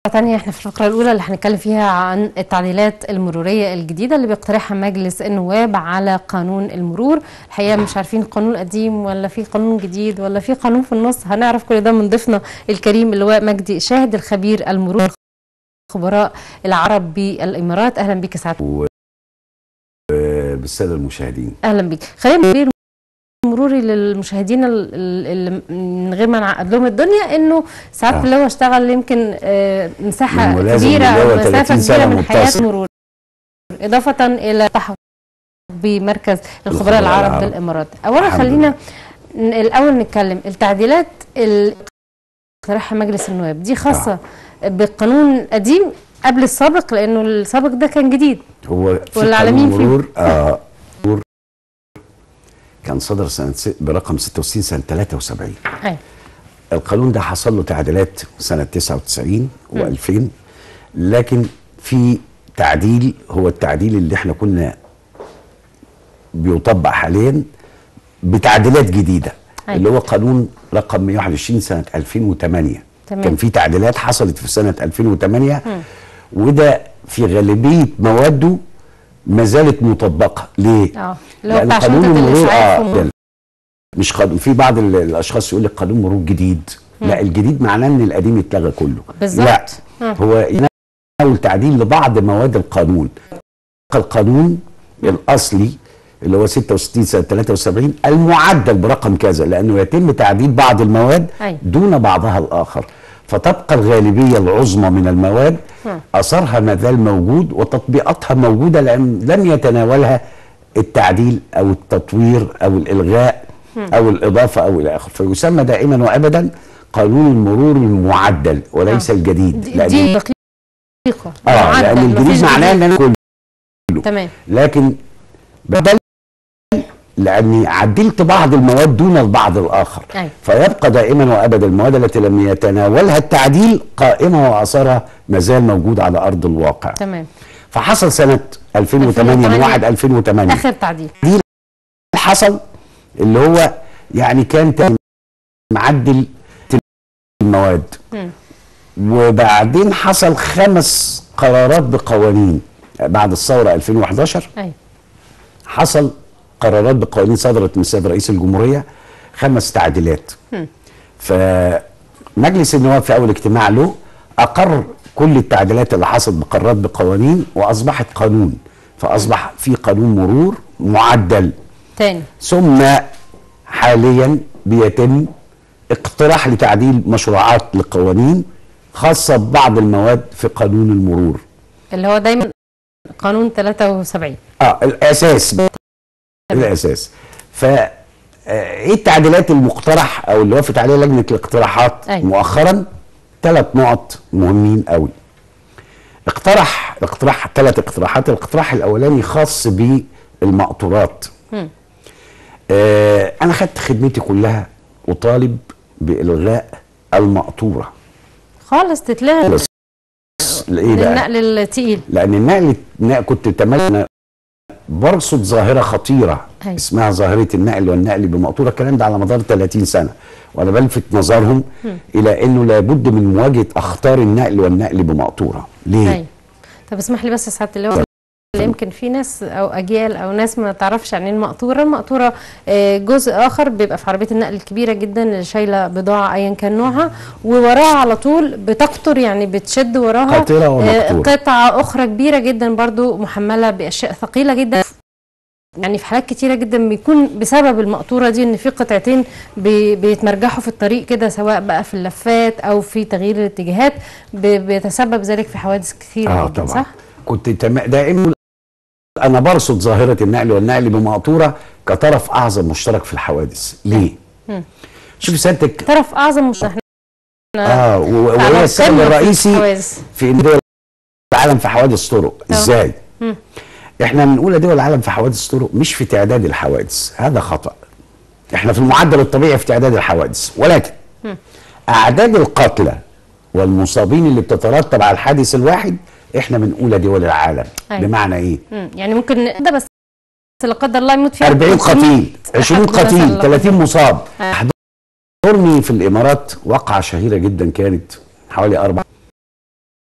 تانية احنا في الفقرة الأولى اللي هنتكلم فيها عن التعديلات المرورية الجديدة اللي بيقترحها مجلس النواب على قانون المرور الحقيقة مش عارفين قانون قديم ولا في قانون جديد ولا في قانون في النص هنعرف كل ده من ضيفنا الكريم اللواء مجدي شاهد الخبير المرور خبراء العرب بالإمارات أهلا بك سعادة بالساده المشاهدين أهلا بك خلينا نبير مروري للمشاهدين ال- ال- اللي من غير ما نعقد لهم الدنيا انه ساعات آه. اللي هو اشتغل يمكن آه، مساحه من ملازم كبيره اللي هو او مسافه 30 سنة كبيره من حياه متصل. مرور اضافه الى التحف بمركز الخبراء الخبراء العرب العرب. بالامارات اولا الحمد خلينا ن- الاول نتكلم التعديلات اللي اقترحها مجلس النواب دي خاصه بالقانون قديم قبل السابق لانه السابق ده كان جديد هو في واللي على قانون مين فيه؟ مرور آه مرور كان صدر سنه س- برقم 66 سنه 73 ايوه القانون ده حصل له تعديلات سنه 99 و2000 لكن في تعديل هو التعديل اللي احنا كنا بيطبق حاليا بتعديلات جديده أيوة. اللي هو قانون رقم 121 سنه 2008 تمام. كان في تعديلات حصلت في سنه 2008 وده في غالبيه مواده ما زالت مطبقه ليه؟ اه اللي هو لأن بتاع قانون شنطه المرور الاسعاف اه وم- مش قانون في بعض ال- الاشخاص يقول لك قانون مرور جديد لا الجديد معناه ان القديم اتلغى كله بالظبط. لا آه. هو يناول تعديل لبعض مواد القانون القانون الاصلي اللي هو 66 سنه 73 المعدل برقم كذا لانه يتم تعديل بعض المواد أيوة. دون بعضها الاخر فتبقى الغالبيه العظمى من المواد مم. اثرها ما زال موجود وتطبيقاتها موجوده لان لم يتناولها التعديل او التطوير او الالغاء او الاضافه او الى اخره فيسمى دائما وابدا قانون المرور المعدل وليس آه. الجديد دي, لأن- دي دقيقه اه معدل، لان الجديد مفيش معناه ان انا كله تمام لكن بدل لاني عدلت بعض المواد دون البعض الاخر أيوة. فيبقى دائما وابدا المواد التي لم يتناولها التعديل قائمه واثرها ما زال موجود على ارض الواقع تمام فحصل سنه 2008 من 2008 1 2008 اخر تعديل حصل اللي هو يعني كان تاني معدل المواد مم. وبعدين حصل خمس قرارات بقوانين بعد الثوره 2011 ايوه حصل قرارات بقوانين صدرت من السيد رئيس الجمهوريه خمس تعديلات هم. فمجلس النواب في اول اجتماع له اقر كل التعديلات اللي حصلت بقرارات بقوانين واصبحت قانون فاصبح في قانون مرور معدل تاني ثم حاليا بيتم اقتراح لتعديل مشروعات لقوانين خاصه ببعض المواد في قانون المرور اللي هو دايما قانون 73 اه الاساس الاساس ف آه، ايه التعديلات المقترح او اللي وافت عليها لجنه الاقتراحات أيوة. مؤخرا ثلاث نقط مهمين قوي اقترح اقتراح ثلاث اقتراحات الاقتراح الاولاني خاص بالمقطورات هم. آه انا خدت خدمتي كلها اطالب بالغاء المقطوره خالص تتلغي خالص. ايه بقى للنقل التقيل لان النقل النقل- كنت تمنى برصد ظاهره خطيره أيوة. اسمها ظاهره النقل والنقل بمقطوره الكلام ده على مدار 30 سنه وانا بلفت نظرهم الى انه لابد من مواجهه اخطار النقل والنقل بمقطوره ليه ايوه طب اسمح لي بس يا سعاده اللواء يمكن في ناس او اجيال او ناس ما تعرفش يعني ايه المقطوره المقطوره آه، جزء اخر بيبقى في عربيه النقل الكبيره جدا اللي شايله بضاعه ايا كان نوعها ووراها على طول بتقطر يعني بتشد وراها قاطرة آه، ومقطورة. قطعه اخرى كبيره جدا برضو محمله باشياء ثقيله جدا يعني في حالات كتيره جدا بيكون بسبب المقطوره دي ان في قطعتين بي- بيتمرجحوا في الطريق كده سواء بقى في اللفات او في تغيير الاتجاهات ب- بيتسبب ذلك في حوادث كثيره اه جدا طبعا صح؟ كنت تم... دائما انا برصد ظاهره النقل والنقل بمقطوره كطرف اعظم مشترك في الحوادث ليه مم. شوف سيادتك طرف اعظم مش احنا اه و- على وهي السبب القمة في الرئيسي الحوادث. في ان دول العالم في حوادث طرق آه. ازاي مم. احنا من اولى دول العالم في حوادث طرق مش في تعداد الحوادث هذا خطا احنا في المعدل الطبيعي في تعداد الحوادث ولكن اعداد القتلى والمصابين اللي بتترتب على الحادث الواحد احنا من اولى دول العالم أيوة. بمعنى ايه مم. يعني ممكن ده بس لا قدر الله يموت فيها 40 قتيل 20 حد مثلاً قتيل لا 30 مصاب آه. حضرني في الامارات وقعه شهيره جدا كانت حوالي اربع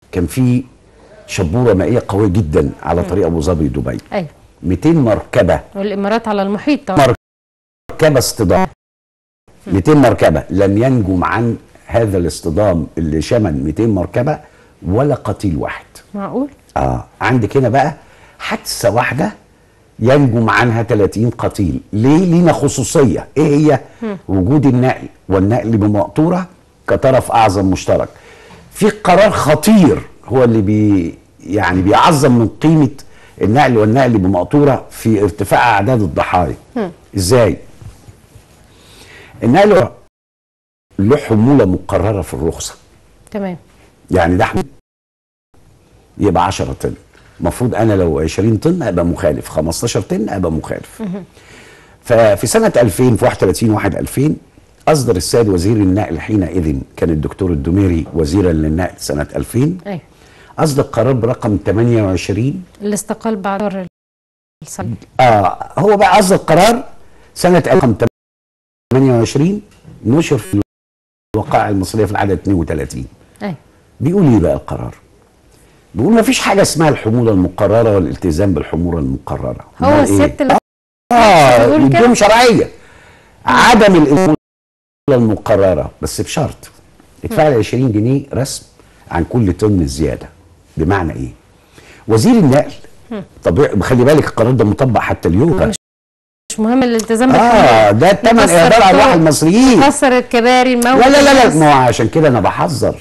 كان في شبوره مائيه قويه جدا على طريق ابو ظبي دبي ايوه 200 مركبه والامارات على المحيط طبعا مركبه اصطدام 200 مركبه لم ينجم عن هذا الاصطدام اللي شمل 200 مركبه ولا قتيل واحد معقول اه عندك هنا بقى حادثه واحده ينجم عنها 30 قتيل ليه لينا خصوصيه ايه هي وجود النقل والنقل بمقطوره كطرف اعظم مشترك في قرار خطير هو اللي بي يعني بيعظم من قيمه النقل والنقل بمقطوره في ارتفاع اعداد الضحايا ازاي النقل له حموله مقرره في الرخصه تمام يعني ده حمل يبقى 10 طن المفروض انا لو 20 طن ابقى مخالف 15 طن ابقى مخالف ففي سنه 2000 في 31 1 2000 اصدر السيد وزير النقل حينئذ كان الدكتور الدميري وزيرا للنقل سنه 2000 ايوه اصدر قرار برقم 28 اللي استقال بعد دور الصليب اه هو بقى اصدر قرار سنه رقم 28 نشر في الوقائع المصريه في العدد 32 ايوه بيقول ايه بقى القرار؟ بيقول ما فيش حاجه اسمها الحموله المقرره والالتزام بالحموله المقرره هو أمال إيه؟ الست اللي اه بيقول كده؟ يديهم شرعيه عدم الحموله المقرره بس بشرط ادفع لي 20 جنيه رسم عن كل طن زياده بمعنى ايه؟ وزير النقل طبيعي خلي بالك القرار ده مطبق حتى اليوم مش مهم الالتزام اه ده الثمن يكسر اهدار ارواح الطرق. المصريين كسر الكباري الموت لا لا لا لا الناس. ما هو عشان كده انا بحذر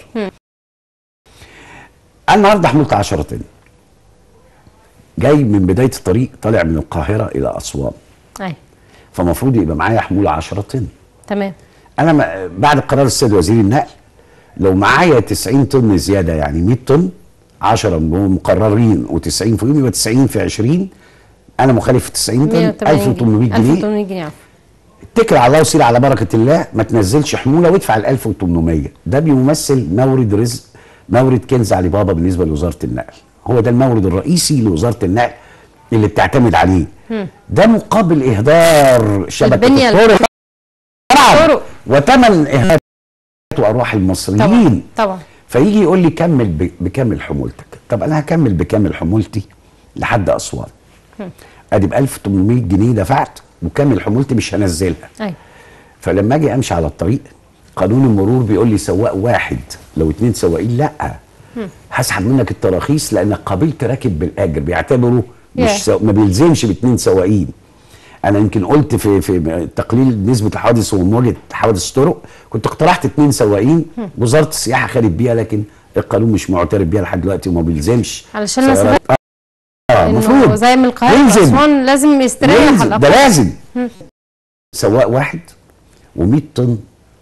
انا النهارده حملت 10 طن جاي من بدايه الطريق طالع من القاهره الى اسوان ايوه فمفروض يبقى معايا حموله 10 طن تمام انا ما بعد قرار السيد وزير النقل لو معايا 90 طن زياده يعني 100 طن 10 مقررين و90 فوقيهم يبقى 90 في 20 انا مخالف في 90 طن 180 1800 جنيه 1800 جنيه عفوا. اتكل على الله وسير على بركه الله ما تنزلش حموله وادفع ال 1800 ده بيمثل مورد رزق مورد كنز علي بابا بالنسبه لوزاره النقل هو ده المورد الرئيسي لوزاره النقل اللي بتعتمد عليه ده مقابل اهدار شبكه البنية الطرق طبعا الطرق. وثمن اهدار وارواح طبعا المصريين طبعا فيجي يقول لي كمل ب- بكامل حمولتك طب انا هكمل بكامل حمولتي لحد اسوان ادي ب 1800 جنيه دفعت وكامل حمولتي مش هنزلها ايوه فلما اجي امشي على الطريق قانون المرور بيقول لي سواق واحد لو اتنين سواقين لا هسحب منك التراخيص لانك قابلت راكب بالاجر بيعتبروا مش Yeah. سو... ما بيلزمش باتنين سواقين انا يمكن قلت في في تقليل نسبه الحوادث ومواجهه حوادث الطرق كنت اقترحت اتنين سواقين وزاره السياحه خدت بيها لكن القانون مش معترف بيها لحد دلوقتي وما بيلزمش علشان سيارات- المسافات اه إنه المفروض زي من القاهره ينزل. لاسوان لازم يستريح على لازم ده الاقل لازم سواق واحد و100 طن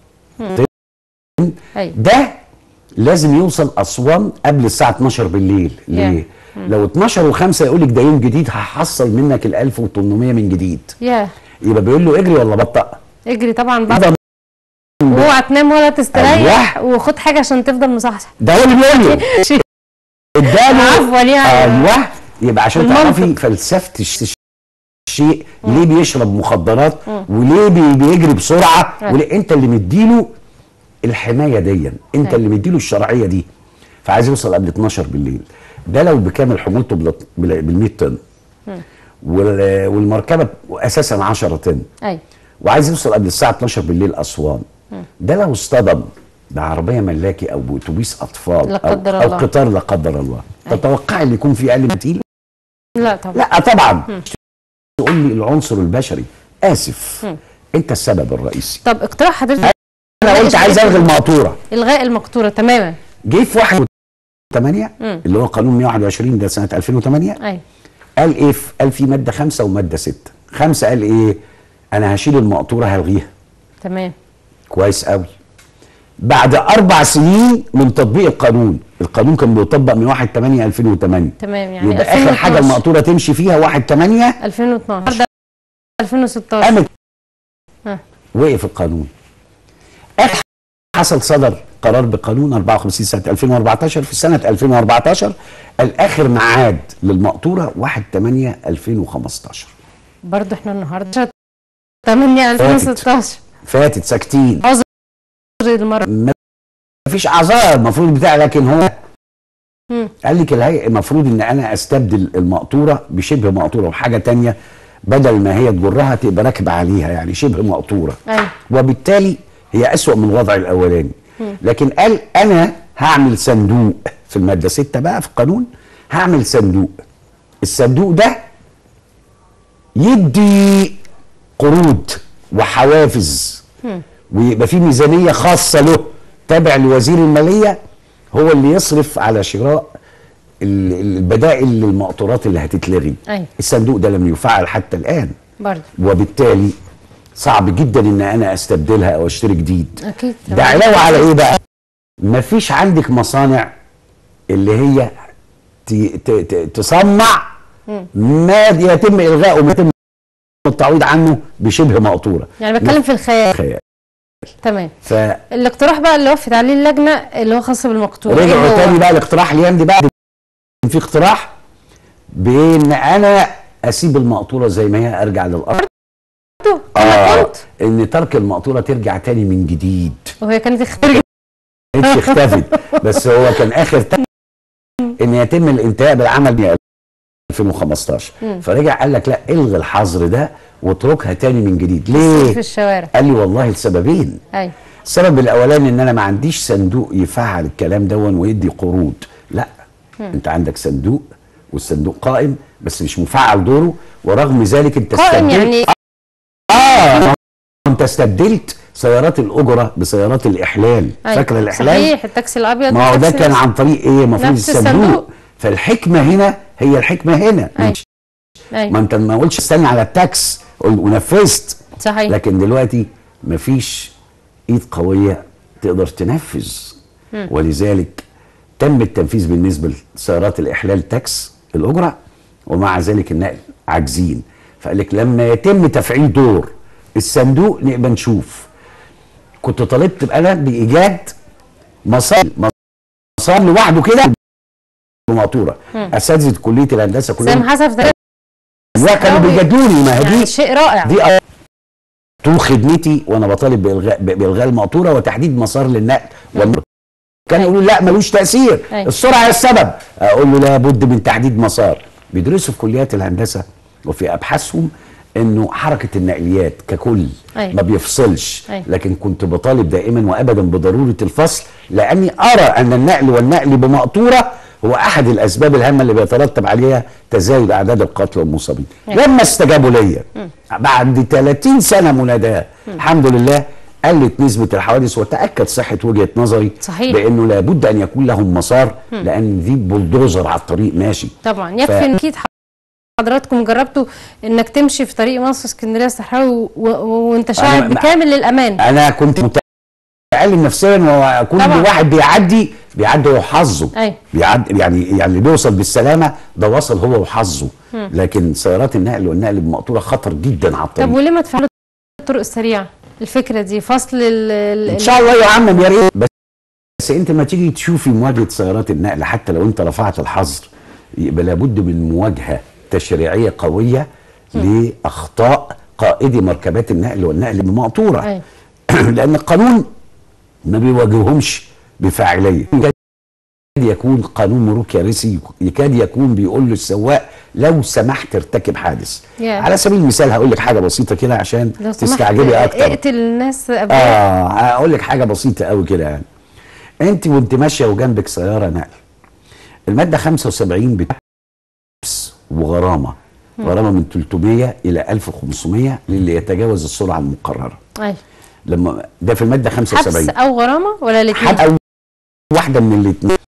ايوه ده لازم يوصل اسوان قبل الساعه 12 بالليل ليه؟ لو 12 و5 يقول لك ده يوم جديد هحصل منك ال 1800 من جديد يا يبقى بيقول له اجري ولا بطأ اجري طبعا بقى يبقى واوعى تنام ولا تستريح أيوة. وخد حاجه عشان تفضل مصحصح ده هو اللي بيقول له اداله عفوا يعني ايوه يبقى عشان المنطق. تعرفي فلسفه الش- الشيء ليه بيشرب مخدرات وليه بي- بيجري بسرعه أيوة. وليه انت اللي مديله الحمايه دي انت أيوة. اللي مديله الشرعيه دي فعايز يوصل قبل 12 بالليل ده لو بكامل حمولته بال 100 طن وال- والمركبه اساسا 10 طن ايوه وعايز يوصل قبل الساعه 12 بالليل اسوان ده لو اصطدم بعربيه ملاكي او باتوبيس اطفال لا أو, قدر او الله. قطار لا قدر الله تتوقعي ان يكون في اقل تقيل لا طبعا لا طبعا تقول لي العنصر البشري اسف انت السبب الرئيسي طب اقتراح حضرتك انا قلت عايز الغي المقطوره الغاء المقطوره تماما جه في 8 مم. اللي هو قانون 121 ده سنه 2008 ايوه قال ايه في- قال في ماده خمسه وماده سته خمسه قال ايه انا هشيل المقطوره هلغيها تمام كويس قوي بعد اربع سنين من تطبيق القانون القانون كان بيطبق من 1 8 2008 تمام يعني يبقى اخر حاجه 2012. المقطوره تمشي فيها 1 8 2012 ده 2016 قامت ها. وقف القانون اخر حصل صدر قرار بقانون 54 سنه 2014 في سنه 2014 الاخر ميعاد للمقطوره 1 8 2015 برضه احنا النهارده 8 2016 فاتت ساكتين عذر المره مفيش اعذار المفروض بتاع لكن هو مم. قال لك الهيئه المفروض ان انا استبدل المقطوره بشبه مقطوره وحاجه تانية بدل ما هي تجرها تبقى راكبه عليها يعني شبه مقطوره أيوة. وبالتالي هي اسوأ من الوضع الاولاني لكن قال انا هعمل صندوق في الماده 6 بقى في القانون هعمل صندوق الصندوق ده يدي قروض وحوافز ويبقى في ميزانيه خاصه له تابع لوزير الماليه هو اللي يصرف على شراء ال- ال- البدائل للمقطورات اللي هتتلغي أيوة. الصندوق ده لم يفعل حتى الان برضه وبالتالي صعب جدا ان انا استبدلها او اشتري جديد اكيد ده طبعاً. علاوه على ايه بقى مفيش عندك مصانع اللي هي ت- ت- ت- تصنع ما يتم الغائه وما يتم التعويض عنه بشبه مقطوره يعني بتكلم في الخيال خيال. تمام ف الاقتراح بقى اللي وفت عليه اللجنه اللي هو خاص بالمقطوع إيه رجعوا هو؟ تاني بقى الاقتراح اليوم دي بقى في اقتراح بان انا اسيب المقطوره زي ما هي ارجع للارض برضه كما كنت ان ترك المقطوره ترجع تاني من جديد وهي كانت اختراع كانتش اختفت بس هو كان اخر ت- ان يتم الانتهاء بالعمل من 2015 فرجع قال لك لا الغي الحظر ده واتركها تاني من جديد في ليه؟ الشوارع قال لي والله لسببين ايوه السبب الاولاني ان انا ما عنديش صندوق يفعل الكلام دون ويدي قروض لا انت عندك صندوق والصندوق قائم بس مش مفعل دوره ورغم ذلك انت قائم استبدلت- يعني اه انت استبدلت سيارات الاجره بسيارات الاحلال أيوة. فاكره الاحلال صحيح التاكسي الابيض ما هو ده والتاكسي كان عن طريق ايه المفروض نفس الصندوق. الصندوق. فالحكمه هنا هي الحكمه هنا أيوة. مش- أيوة. ما انت ما قلتش استنى على التاكس قل- ونفذت صحيح لكن دلوقتي مفيش ايد قويه تقدر تنفذ ولذلك تم التنفيذ بالنسبه لسيارات الاحلال تاكس الاجره ومع ذلك النقل عاجزين فقال لك لما يتم تفعيل دور الصندوق نبقى نشوف كنت طالبت انا بايجاد مسار مسار لوحده كده بمقطوره اساتذه كليه الهندسه زي ما كلهم حصل في تاريخ وكانوا بيجادلوني ما هي يعني دي شيء رائع دي أ- طول خدمتي وانا بطالب بالغاء بالغاء المقطوره وتحديد مسار للنقل والنقل كانوا يقولوا لا ملوش تاثير أيوة. السرعه هي السبب اقول له لابد من تحديد مسار بيدرسوا في كليات الهندسه وفي ابحاثهم انه حركه النقليات ككل أيوة. ما بيفصلش أيوة. لكن كنت بطالب دائما وابدا بضروره الفصل لاني ارى ان النقل والنقل بمقطوره هو احد الاسباب الهامه اللي بيترتب عليها تزايد اعداد القتلى والمصابين أيوة. لما استجابوا ليا بعد 30 سنه مناداه الحمد لله قلت نسبه الحوادث وتاكد صحه وجهه نظري صحيح. بانه لابد ان يكون لهم مسار لان دي بلدوزر على الطريق ماشي طبعا يكفي ف- ان اكيد حضراتكم جربتوا انك تمشي في طريق مصر اسكندريه الصحراوي و... و... وانت شاعر أنا- بكامل الامان انا كنت متألم نفسيا وكل طبعا. واحد بيعدي بيعدي هو وحظه أيوة. بيعدي يعني يعني اللي بيوصل بالسلامه ده وصل هو وحظه لكن سيارات النقل والنقل بمقطوره خطر جدا على طب الطريق وليه ما تفعلوا الطرق السريعه الفكره دي فصل ال... ال... ان شاء الله يا عم يا ريت بس بس انت ما تيجي تشوفي مواجهه سيارات النقل حتى لو انت رفعت الحظر يبقى لابد من مواجهه تشريعيه قويه لاخطاء قائدي مركبات النقل والنقل بمقطوره أيوة. لان القانون ما بيواجههمش بفاعليه يكاد يكون قانون مرور كارثي يكاد يكون بيقول للسواق لو سمحت ارتكب حادث يا. على سبيل المثال هقول لك حاجه بسيطه كده عشان لو سمحت تستعجبي اكتر اقتل الناس قبل اه هقول لك حاجه بسيطه قوي كده يعني انت وانت ماشيه وجنبك سياره نقل الماده 75 بتحبس وغرامه غرامه من 300 الى 1500 للي يتجاوز السرعه المقرره أيوة. لما ده في الماده حبس 75 او غرامه ولا الاثنين حد أو واحده من الاثنين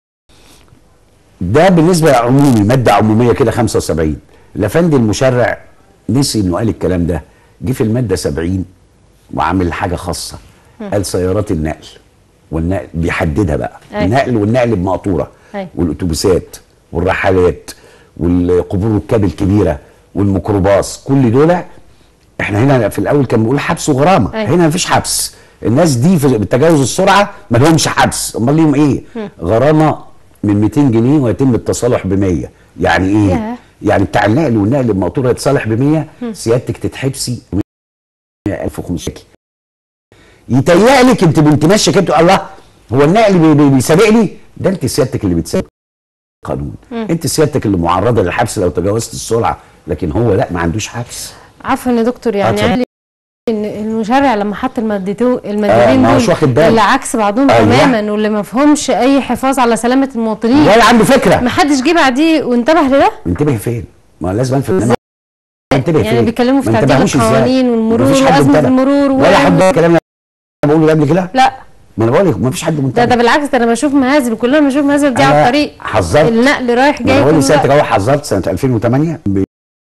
ده بالنسبه عمومي ماده عموميه كده 75 الافندي المشرع نسي انه قال الكلام ده جه في الماده 70 وعامل حاجه خاصه قال سيارات النقل والنقل بيحددها بقى أيوة. النقل والنقل بمقطوره أيوة. والاتوبيسات والرحلات والقبور الركاب الكبيره والميكروباص كل دول احنا هنا في الاول كان بنقول حبس وغرامه أيوة. هنا مفيش حبس الناس دي في بتجاوز السرعه ما لهمش حبس امال ليهم ايه غرامه من 200 جنيه ويتم التصالح ب 100 يعني ايه ياه. يعني بتاع النقل والنقل بمقطوره يتصالح ب 100 سيادتك تتحبسي 1500 يتهيأ لك انت بنت ماشيه كده تقول الله هو النقل بي- بي- بيسابقني ده انت سيادتك اللي بتسابق القانون انت سيادتك اللي معرضه للحبس لو تجاوزت السرعه لكن هو لا ما عندوش حبس عفوا يا دكتور يعني اتفضل. قال لي ان المشرع لما حط المادتين آه، المادتين ما هوش دول واخد باله. اللي عكس بعضهم أيوة. تماما واللي ما فيهمش اي حفاظ على سلامه المواطنين ولا عنده فكره ما حدش جه بعديه وانتبه لده انتبه فين ما لازم أنفذ انما انتبه يعني فين بيتكلموا في ما تعديل انتبهوش إزاي؟ القوانين والمرور مفيش حد وازمه انتبه. المرور و... ولا حد الكلام اللي انا بقوله ده قبل كده لا ما انا بقول لك ما فيش حد ده منتبه ده بالعكس ده انا بشوف مهازل كلنا بنشوف مهازل دي على أنا الطريق حذرت النقل رايح ما جاي انا بقول طول لسيادتك الوقت. اهو حذرت سنه 2008 بي-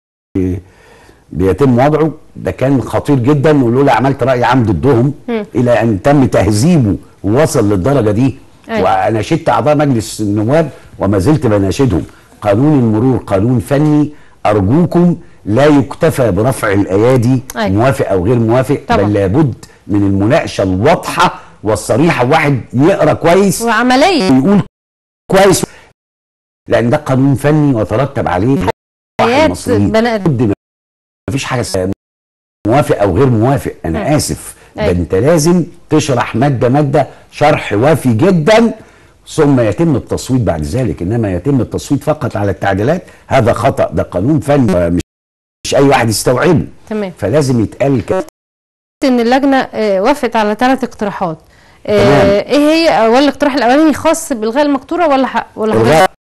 بيتم وضعه ده كان خطير جدا ولولا عملت راي عام ضدهم الى ان تم تهذيبه ووصل للدرجه دي أيوة. واناشدت اعضاء مجلس النواب وما زلت بناشدهم قانون المرور قانون فني ارجوكم لا يكتفى برفع الايادي أيوة. موافق او غير موافق طبعا. بل لابد من المناقشه الواضحه والصريحه واحد يقرا كويس وعمليه يقول كويس لان ده قانون فني وترتب عليه حياه المصريين. بني ادم ضد ما فيش حاجه اسمها موافق او غير موافق انا مم. اسف ده أيوة. انت لازم تشرح ماده ماده شرح وافي جدا ثم يتم التصويت بعد ذلك انما يتم التصويت فقط على التعديلات هذا خطا ده قانون فني مش مش اي واحد يستوعبه تمام فلازم يتقال كده ان اللجنه آه، وافقت على ثلاث اقتراحات آه، تمام. ايه هي ولا الاقتراح الاولاني خاص بالغاء المقطوره ولا حق ولا حضرتك- الغاء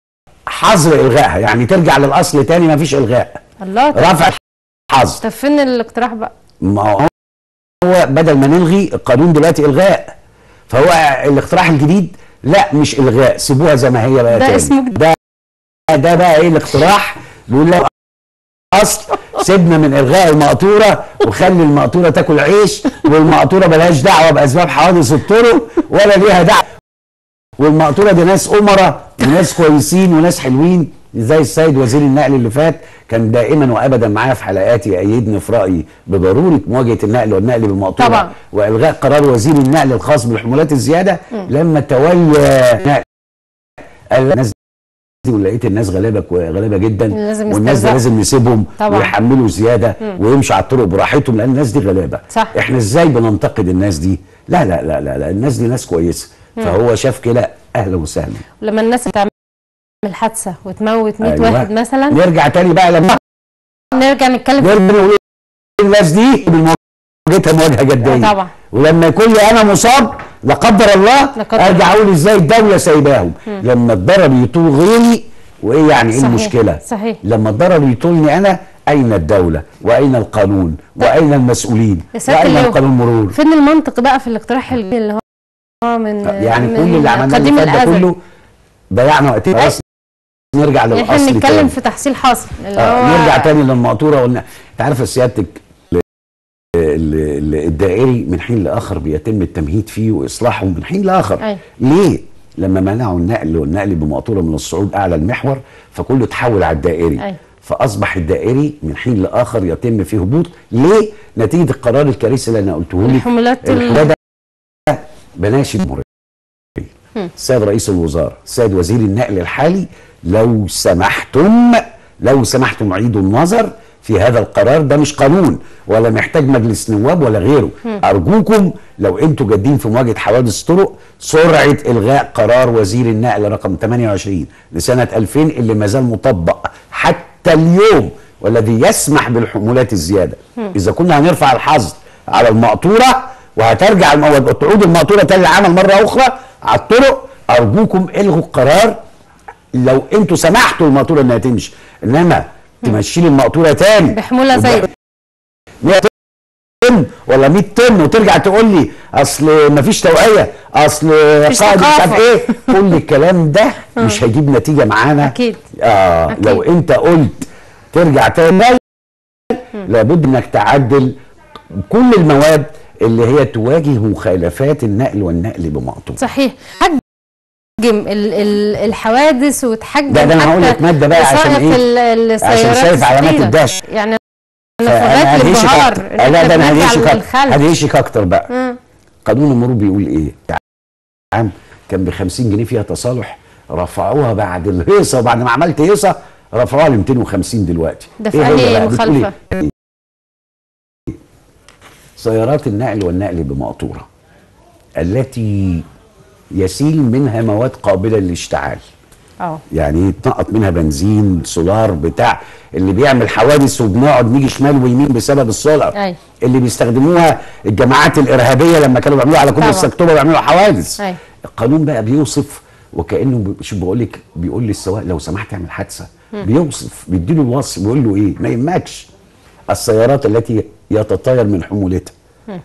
حظر الغائها يعني ترجع للاصل تاني ما فيش الغاء الله طب, رفع حظر طب فين الاقتراح بقى ما هو هو بدل ما نلغي القانون دلوقتي الغاء فهو الاقتراح الجديد لا مش الغاء سيبوها زي ما هي بقى ده تاني. اسمه جديد. ده ده بقى ايه الاقتراح بيقول لك اصل سيبنا من الغاء المقطوره وخلي المقطوره تاكل عيش والمقطوره ملهاش دعوه باسباب حوادث الطرق ولا ليها دعوه والمقطوره دي ناس امراء وناس كويسين وناس حلوين زي السيد وزير النقل اللي فات كان دائما وابدا معايا في حلقاتي يأيدني في رايي بضروره مواجهه النقل والنقل بالمقطوره طبعا. والغاء قرار وزير النقل الخاص بالحمولات الزياده لما تولى نقل قال الناس دي ولقيت الناس غلابه كو- غلابه جدا لازم والناس دي يسترزقوا. لازم نسيبهم طبعا. ويحملوا زياده ويمشوا على الطرق براحتهم لان الناس دي غلابه صح. احنا ازاي بننتقد الناس دي لا لا لا لا, لا. الناس دي ناس كويسه فهو شاف كده اهلا وسهلا لما الناس بتعمل حادثه وتموت 100 أيوة. واحد مثلا نرجع تاني بقى لما نرجع نتكلم نرجع نقول الناس دي مواجهتها مواجهه جديه آه، طبعا. ولما يكون لي انا مصاب لا قدر الله لا قدر ارجع اقول ازاي الدوله سايباهم لما الضرر يطول غيري وايه يعني ايه صحيح، المشكله صحيح. لما الضرر يطولني انا اين الدوله واين القانون واين المسؤولين يا ساتر واين لو- القانون مرور فين المنطق بقى في الاقتراح اللي هو من يعني من كل اللي عملناه قديم اللي فات ده الازل كله ضيعنا وقتنا أي. بس نرجع يعني احنا للاصل بنتكلم تاني. في تحصيل حاصل اللي آه هو نرجع تاني للمقطوره قلنا انت عارفه سيادتك ال- ال- ال- الدائري من حين لاخر بيتم التمهيد فيه واصلاحه من حين لاخر أي. ليه؟ لما منعوا النقل والنقل بمقطوره من الصعود اعلى المحور فكله اتحول على الدائري أي. فاصبح الدائري من حين لاخر يتم فيه هبوط ليه؟ نتيجه القرار الكارثي اللي انا قلته لك الحمولات ال- الحمولات ده بناشد مريض السيد رئيس الوزراء السيد وزير النقل الحالي لو سمحتم لو سمحتم عيدوا النظر في هذا القرار ده مش قانون ولا محتاج مجلس نواب ولا غيره ارجوكم لو انتوا جادين في مواجهه حوادث طرق سرعه الغاء قرار وزير النقل رقم 28 لسنه 2000 اللي ما زال مطبق حتى اليوم والذي يسمح بالحمولات الزياده اذا كنا هنرفع الحظر على المقطوره وهترجع المو- تعود المقطوره تاني العمل مره اخرى على الطرق ارجوكم الغوا القرار لو انتوا سمحتوا المقطوره انها تمشي انما تمشي لي المقطوره تاني بحموله زي 100 طن ولا 100 طن وترجع تقول لي اصل مفيش توعيه اصل مفيش قائد مش عارف ثقافة. ايه كل الكلام ده مش هيجيب نتيجه معانا أكيد. اه أكيد. لو انت قلت ترجع تاني لابد انك تعدل كل المواد اللي هي تواجه مخالفات النقل والنقل بمقطوع صحيح حجم ال- ال- الحوادث وتحجم ده- ده أنا هقول حتى لك مادة بقى عشان وسائق إيه؟ ال- السيارات عشان شايف علامات الثقيلة. الدهش. يعني انا فأنا في هدهشك البهار أكتر. إن لا إحنا ده انا بنرجع هدهشك أكتر. للخلف. هدهشك اكتر بقى مم. قانون المرور بيقول ايه عام كان ب 50 جنيه فيها تصالح رفعوها بعد الهيصه وبعد ما عملت هيصه رفعوها ل 250 دلوقتي ده في إيه أنهي هي بقى؟ بتقول مخالفة؟ إيه؟ سيارات النقل والنقل بمقطوره التي يسيل منها مواد قابله للاشتعال اه يعني يتنقط منها بنزين سولار بتاع اللي بيعمل حوادث وبنقعد نيجي شمال ويمين بسبب السولار أي. اللي بيستخدموها الجماعات الارهابيه لما كانوا بيعملوها على كل طبعا. اكتوبر بيعملوا حوادث أي. القانون بقى بيوصف وكانه ب- شو بقول لك بيقول للسواق لو سمحت اعمل حادثه بيوصف بيديله الوصف بيقول له ايه ما يهمكش السيارات التي يتطاير من حمولتها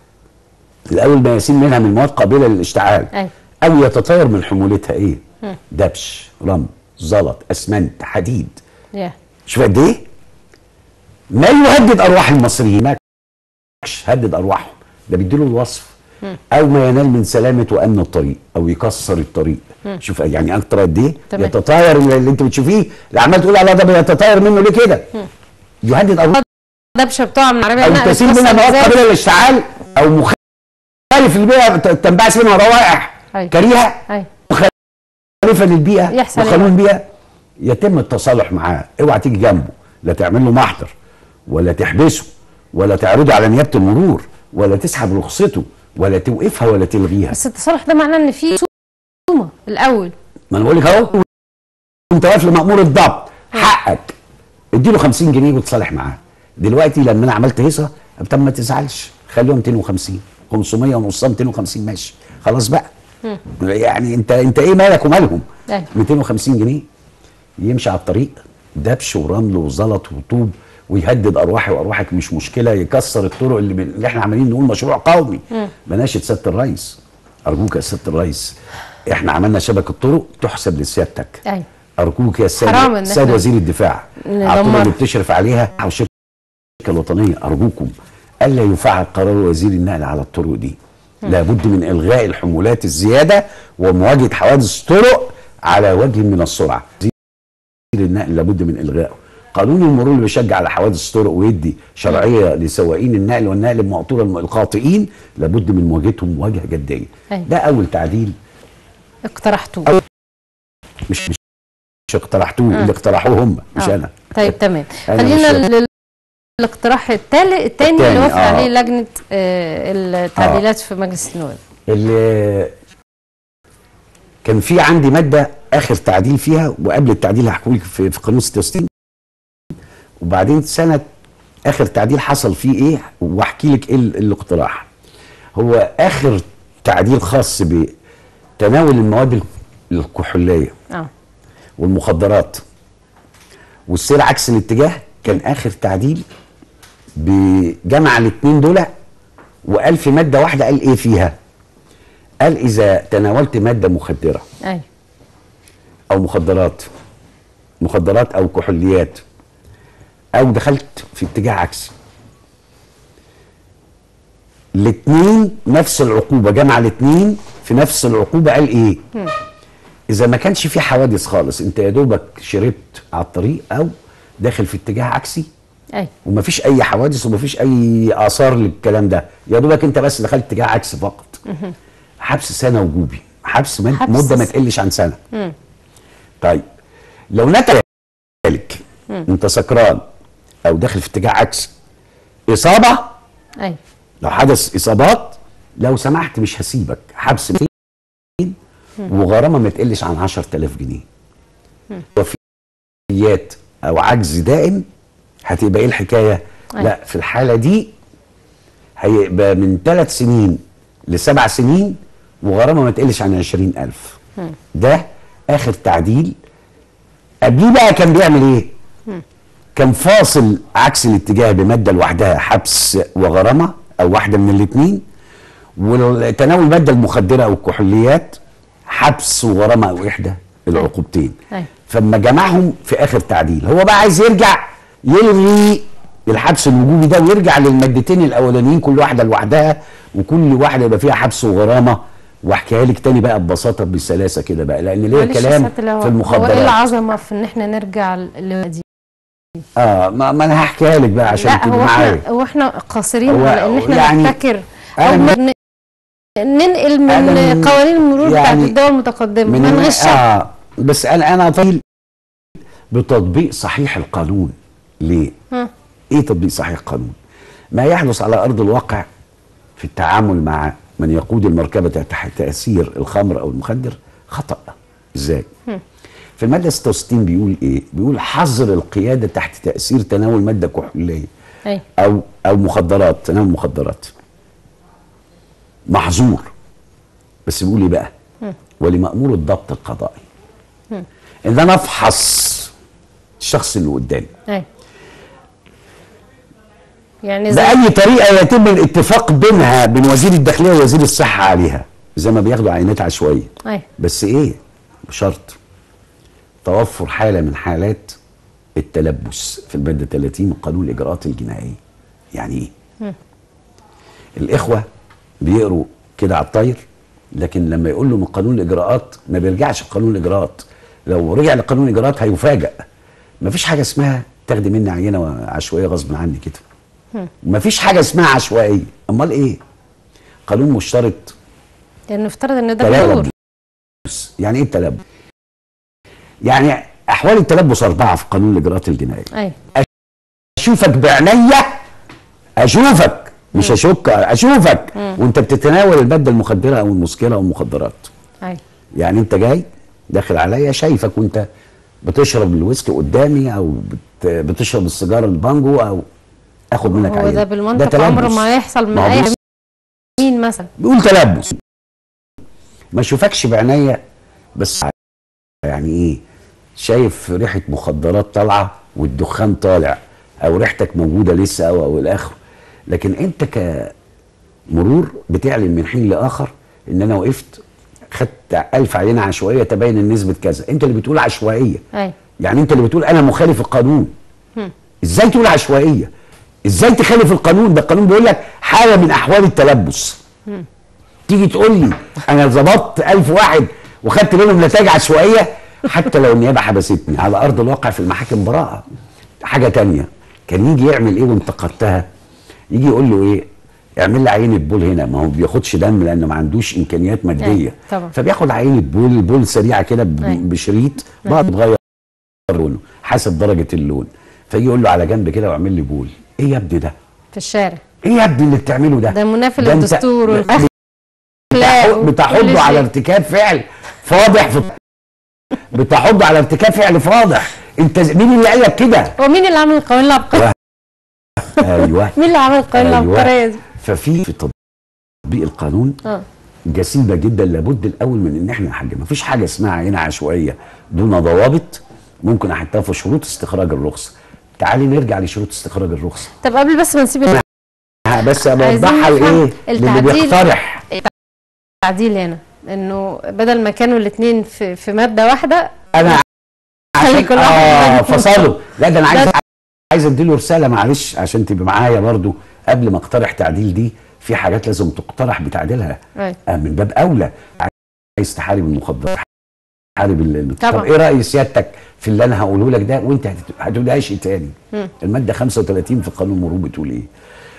الاول ما يسيل منها من مواد قابله للاشتعال أي. او يتطاير من حمولتها ايه دبش رمل زلط اسمنت حديد يا شوف قد ايه ما يهدد ارواح المصريين ما هدد ارواحهم ده بيديله الوصف او ما ينال من سلامه وامن الطريق او يكسر الطريق شوف يعني اكتر قد ايه تمام. يتطاير اللي اللي انت بتشوفيه اللي عمال تقول على ده بيتطاير منه ليه كده يهدد ارواح دبشه بتقع من العربيه او نقل تسيب منها تكسر مواد إزاز. قابله للاشتعال او مخالف للبيئه ت- تنبعث منها روائح أي. كريهه اي مخالفه للبيئه يحصل إيه وقانون بقى؟ البيئه يتم التصالح معاه اوعى تيجي جنبه لا تعمل له محضر ولا تحبسه ولا تعرضه على نيابه المرور ولا تسحب رخصته ولا توقفها ولا تلغيها بس التصالح ده معناه ان في خصومه الاول ما انا بقول لك اهو انت واقف لمأمور الضبط حقك اديله 50 جنيه وتصالح معاه دلوقتي لما انا عملت هيصه طب ما تزعلش خليهم 250 500 ونصها 250 ماشي خلاص بقى يعني انت انت ايه مالك ومالهم أيوة. 250 جنيه يمشي على الطريق دبش ورمل وزلط وطوب ويهدد ارواحي وارواحك مش مشكله يكسر الطرق اللي, من اللي احنا عمالين نقول مشروع قومي بناشد سياده الرئيس ارجوك يا سياده الرئيس احنا عملنا شبكه طرق تحسب لسيادتك ايوه ارجوك يا سيد حرام إن سيد إحنا وزير الدفاع ندمر. على الطرق اللي بتشرف عليها او الشركه الوطنيه ارجوكم الا يفعل قرار وزير النقل على الطرق دي لابد من الغاء الحمولات الزياده ومواجهه حوادث طرق على وجه من السرعه وزير النقل لابد من الغائه قانون المرور اللي بيشجع على حوادث طرق ويدي شرعيه لسواقين النقل والنقل المقطوره الخاطئين لابد من مواجهتهم مواجهه جديه أيوة. ده اول تعديل اقترحتوه مش مش مش اقترحتوه اللي اقترحوه هم مش آه. انا طيب تمام أنا خلينا مش- لل- الاقتراح التالي التاني اللي التاني، وافق آه. عليه لجنه آه، التعديلات في مجلس النواب اللي كان في عندي ماده اخر تعديل فيها وقبل التعديل هحكوا لك في, في قانون 66 وبعدين سنه اخر تعديل حصل فيه ايه واحكي لك ايه ال- الاقتراح هو اخر تعديل خاص بتناول المواد ال- الكحوليه اه والمخدرات والسير عكس الاتجاه كان اخر تعديل بجمع الاثنين دول وقال في ماده واحده قال ايه فيها قال اذا تناولت ماده مخدره ايوه او مخدرات مخدرات او كحوليات او دخلت في اتجاه عكسي الاثنين نفس العقوبه جمع الاثنين في نفس العقوبه قال ايه اذا ما كانش في حوادث خالص انت يا دوبك شربت على الطريق او داخل في اتجاه عكسي ايوه ومفيش اي حوادث ومفيش اي اثار للكلام ده يا دوبك انت بس دخلت اتجاه عكسي فقط حبس سنه وجوبي حبس, مد- حبس مده ما س- تقلش عن سنه طيب لو نتج ذلك انت سكران او داخل في اتجاه عكسي اصابه ايوه لو حدث اصابات لو سمحت مش هسيبك حبس 200 وغرامه ما تقلش عن 10000 جنيه وفيات او عجز دائم هتبقى ايه الحكايه؟ أيوة. لا في الحاله دي هيبقى من ثلاث سنين لسبع سنين وغرامه ما تقلش عن 20000 ده اخر تعديل قبليه بقى كان بيعمل ايه؟ كان فاصل عكس الاتجاه بماده لوحدها حبس وغرامه او واحده من الاثنين وتناول الماده المخدره او الكحوليات حبس وغرامه او احدى العقوبتين أيوة. فما جمعهم في اخر تعديل هو بقى عايز يرجع يلغي الحبس الوجوبي ده ويرجع للمادتين الاولانيين كل واحده لوحدها وكل واحده يبقى فيها حبس وغرامه واحكيها لك تاني بقى ببساطه بسلاسه كده بقى لان ليا معلش يا كلام سيادة اللواء، في هو ايه المخدرات العظمه في ان احنا نرجع ل دي اه ما, ما انا هحكيها لك بقى عشان لا تبقى هو معايا احنا هو احنا قاصرين هو على ان احنا يعني نبتكر او أنا ن- ننقل من أنا قوانين المرور بتاعت يعني الدول المتقدمه ما من نغش اه بس انا انا طيب بتطبيق صحيح القانون ليه؟ ها. ايه تطبيق صحيح القانون؟ ما يحدث على ارض الواقع في التعامل مع من يقود المركبه تحت تاثير الخمر او المخدر خطا ازاي؟ في الماده 66 بيقول ايه بيقول حظر القياده تحت تاثير تناول ماده كحوليه ايوه او او مخدرات تناول مخدرات محظور بس بيقول ايه بقى ولمأمور الضبط القضائي ان انا افحص الشخص اللي قدامي ايوه يعني زي بأي طريقة يتم الاتفاق بينها بين وزير الداخلية ووزير الصحة عليها زي ما بياخدوا عينات عشوائية ايوه بس ايه بشرط توفر حالة من حالات التلبس في المادة 30 من قانون الإجراءات الجنائية يعني ايه الإخوة بيقروا كده على الطاير لكن لما يقول له من قانون الإجراءات ما بيرجعش لقانون الإجراءات لو رجع لقانون الإجراءات هيفاجأ مفيش حاجة اسمها تاخدي مني عينة عشوائية غصب عني كده مفيش حاجة اسمها عشوائية أمال إيه قانون مشترط لانه افترض ان ده مرور تلبس يعني ايه التلبس يعني احوال التلبس اربعه في قانون الاجراءات الجنائيه ايوه اشوفك بعينيا اشوفك مش اشك اشوفك وانت بتتناول الماده المخدره او المسكره او المخدرات ايوه يعني انت جاي داخل عليا شايفك وانت بتشرب الويسكي قدامي او بت بتشرب السيجاره البانجو او اخد منك هو عينه ده بالمنطق عمره ما يحصل من ما هو اي بص- مين مثلا بيقول تلبس ما اشوفكش بعينيا بس يعني ايه شايف ريحه مخدرات طالعه والدخان طالع او ريحتك موجوده لسه او او الاخر لكن انت كمرور بتعلن من حين لاخر ان انا وقفت خدت ألف عينه عشوائيه تبين النسبه كذا انت اللي بتقول عشوائيه ايوه يعني انت اللي بتقول انا مخالف القانون ازاي تقول عشوائيه ازاي تخالف القانون ده القانون بيقول لك حاله من احوال التلبس تيجي تقول لي انا ظبطت ألف واحد وخدت منهم نتائج عشوائيه حتى لو النيابه حبستني على ارض الواقع في المحاكم براءه حاجه تانية كان يجي يعمل ايه وانتقدتها يجي يقول له ايه اعمل لي عينه بول هنا ما هو بياخدش دم لانه ما عندوش امكانيات ماديه أيوة، طبعا. فبياخد عينه بول بول سريعه كده ب- أيوة. بشريط بقى تغير لونه حسب درجه اللون فيجي يقول له على جنب كده واعمل لي بول ايه يا ابني ده في الشارع ايه يا ابني اللي بتعمله ده ده منافي ده أنت للدستور بتح- والاخلاق وكل بتحضه على شيء. ارتكاب فعل فاضح في بتحضه على ارتكاب فعل فاضح انت ز- مين اللي قال لك كده هو مين اللي عمل القوانين العبقريه ايوه مين اللي عمل القوانين أيوة. العبقريه دي ففي في تطبيق القانون اه جسيمه جدا لابد الاول من ان احنا نحجم مفيش حاجه اسمها عينه عشوائيه دون ضوابط ممكن احطها في شروط استخراج الرخصه تعالي نرجع لشروط استخراج الرخصه طب قبل بس ما نسيب ها بس عايزين بوضحها نفهم لايه للي التعديل. بيقترح التعديل هنا انه بدل ما كانوا الاثنين في في ماده واحده انا خلي عشان كل واحد اه يبقى فصلوا لا ده انا عايز بس- عايز اديله رساله معلش عشان تبقى معايا برضو قبل ما اقترح تعديل دي في حاجات لازم تقترح بتعديلها أيوة. آه من باب اولى عايز تحارب المخدرات تحارب ال- ال- طبعا. طب ايه راي سيادتك في اللي انا هقوله لك ده وانت هتت- هتقولهاش تاني الماده 35 في قانون المرور بتقول ايه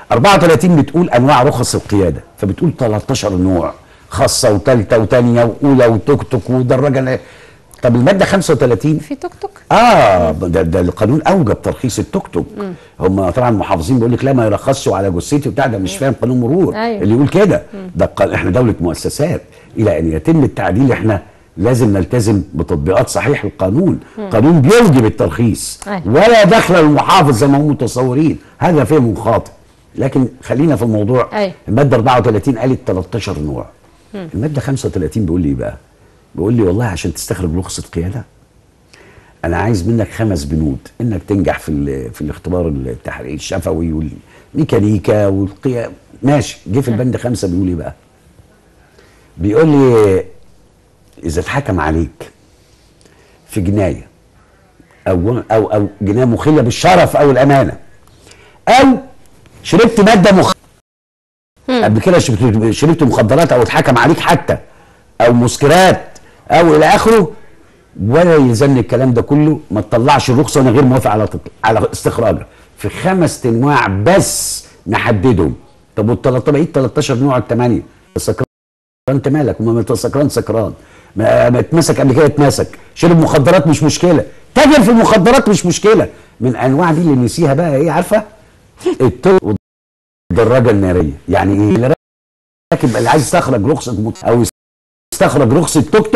34 بتقول انواع رخص القياده فبتقول 13 نوع خاصه وثالثه وثانيه واولى وتوك توك ودراجه طب الماده 35 في توك توك اه ده ده القانون اوجب ترخيص التوك توك هم طبعا المحافظين بيقول لك لا ما يرخصش على جثتي وبتاع ده مش فاهم قانون مرور أيوة. اللي يقول كده ده الق- احنا دوله مؤسسات الى ان يتم التعديل احنا لازم نلتزم بتطبيقات صحيح القانون قانون بيوجب الترخيص أيوة. ولا دخل المحافظ زي ما هم متصورين هذا فهم خاطئ لكن خلينا في الموضوع أيوة. الماده 34 قالت 13 نوع الماده 35 بيقول لي ايه بقى بيقول لي والله عشان تستخرج رخصه قياده انا عايز منك خمس بنود انك تنجح في ال- في الاختبار التحرير الشفوي والميكانيكا والقيام ماشي جه في البند خمسه بيقول ايه بقى بيقول لي اذا اتحكم عليك في جنايه او او او جنايه مخله بالشرف او الامانه او شربت ماده مخ قبل كده شربت شربت مخدرات او اتحكم عليك حتى او مسكرات او الى اخره ولا يلزمني الكلام ده كله ما تطلعش الرخصه وانا غير موافق على تط... على استخراجها في خمس انواع بس نحددهم طب وال بقيه 13 نوع الثمانيه سكران انت مالك ما انت سكران سكران ما ما اتمسك قبل كده اتمسك شرب مخدرات مش مشكله تاجر في المخدرات مش مشكله من انواع دي اللي نسيها بقى ايه عارفه الطرق والدراجه الناريه يعني ايه اللي راكب اللي عايز يستخرج رخصه مت- او يستخرج رخصه توك توك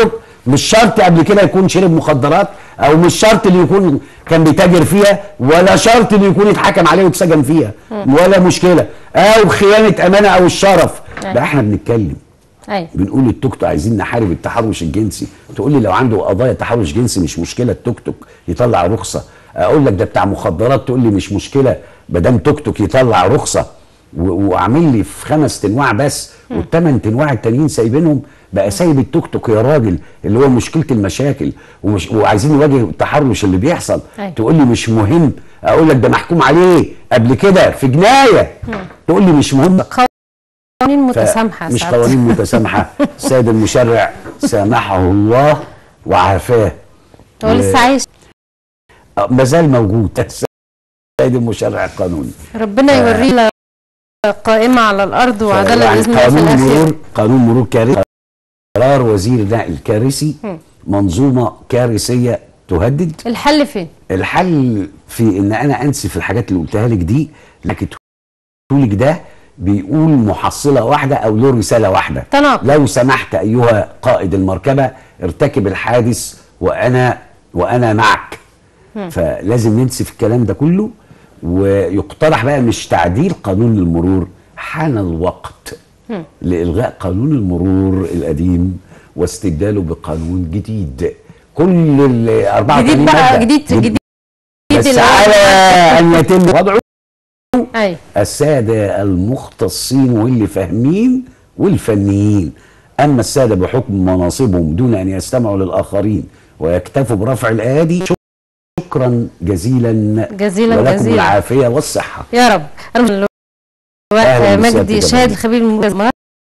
مش شرط قبل كده يكون شرب مخدرات او مش شرط اللي يكون كان بيتاجر فيها ولا شرط اللي يكون يتحكم عليه واتسجن فيها ولا مشكله او خيانه امانه او الشرف أيوة. ده احنا بنتكلم ايوه بنقول للتوك توك عايزين نحارب التحرش الجنسي تقول لي لو عنده قضايا تحرش جنسي مش مشكله التوك توك يطلع رخصه اقول لك ده بتاع مخدرات تقول لي مش مشكله ما دام توك توك يطلع رخصه و- وعامل لي في خمس تنواع بس والثمان تنواع التانيين سايبينهم بقى سايب التوك توك يا راجل اللي هو مشكله المشاكل ومش وعايزين نواجه التحرش اللي بيحصل أيوة. تقول لي مش مهم اقول لك ده محكوم عليه قبل كده في جنايه تقول لي مش مهم قوانين متسامحه مش ساعات. قوانين متسامحه السيد المشرع سامحه الله وعافاه هو لسه عايش آه، ما زال موجود السيد المشرع القانوني ربنا ف- يوريه له قائمه على الارض وعداله يعني باذن الله في قانون الاخر مرور قانون مرور كارثي قرار وزير النقل الكارثي هم. منظومه كارثيه تهدد الحل فين؟ الحل في ان انا انسف الحاجات اللي قلتها لك دي لكن لك ده بيقول محصله واحده او له رساله واحده تناقض لو سمحت ايها قائد المركبه ارتكب الحادث وانا وانا معك فلازم ننسف الكلام ده كله ويقترح بقى مش تعديل قانون المرور حان الوقت لالغاء قانون المرور القديم واستبداله بقانون جديد كل ال 84 جديد بقى مادة. جديد جديد بس اللي هو- على ان يتم وضعه ايوه السادة المختصين واللي فاهمين والفنيين أما السادة بحكم مناصبهم دون أن يستمعوا للآخرين ويكتفوا برفع الأيادي شكرا جزيلا جزيلا ولكم جزيلا العافية والصحة يا رب انا من أهلاً اللواء بسيادتك مجدي يا شاهد فندم. الخبير المجازمات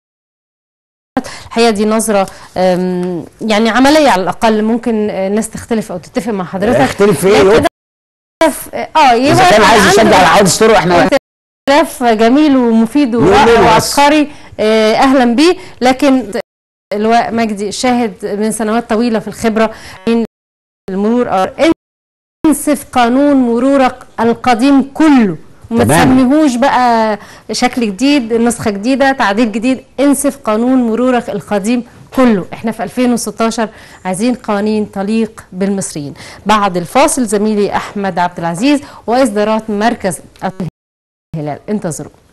الحقيقه دي نظره أم، يعني عمليه على الاقل ممكن آه، الناس تختلف او تتفق مع حضرتك اختلف في ايه لكن في- اه يبقى إذا كان عايز عنده يشجع على حوادث طرق احنا اختلاف جميل ومفيد يقول ورائع له بس. وعبقري آه، اهلا بيه لكن اللواء مجدي شاهد من سنوات طويله في الخبره من المرور آه، انسف قانون مرورك القديم كله وما تمام. تسميهوش بقى شكل جديد نسخه جديده تعديل جديد انسف قانون مرورك القديم كله احنا في 2016 عايزين قوانين تليق بالمصريين بعد الفاصل زميلي احمد عبد العزيز واصدارات مركز الهلال انتظروا